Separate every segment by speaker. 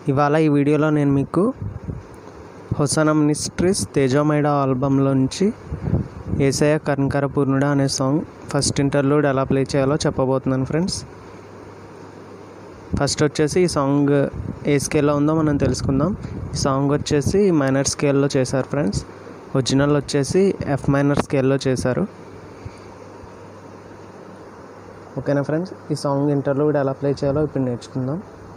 Speaker 1: ఇవాళ ఈ వీడియోలో నేను మీకు హొసన మినిస్ట్రీస్ తేజోమైడ ఆల్బంలోంచి ఏసయ కర్ణకర పూర్ణుడా అనే సాంగ్ ఫస్ట్ ఇంటర్లూడ్ ఎలా ప్లే చేయాలో చెప్పబోతున్నాను ఫ్రెండ్స్ ఫస్ట్ వచ్చేసి ఈ సాంగ్ ఏ స్కేల్లో ఉందో మనం తెలుసుకుందాం ఈ సాంగ్ వచ్చేసి మైనర్ స్కేల్లో చేశారు ఫ్రెండ్స్ ఒరిజినల్ వచ్చేసి ఎఫ్ మైనర్ స్కేల్లో చేశారు ఓకేనా ఫ్రెండ్స్ ఈ సాంగ్ ఇంటర్లూడ్ ఎలా ప్లే చేయాలో ఇప్పుడు నేర్చుకుందాం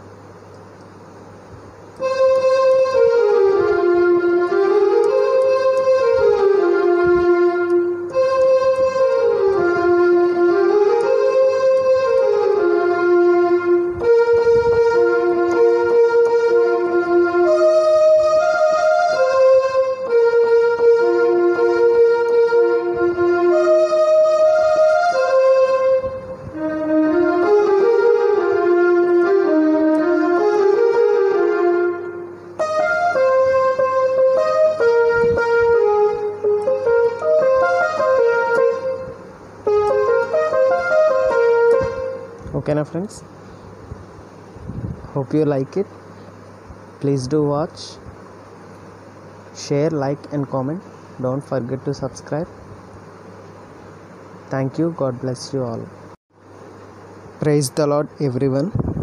Speaker 1: ఓకేనా friends hope you like it please do watch share like and comment don't forget to subscribe thank you god bless you all praise the lord everyone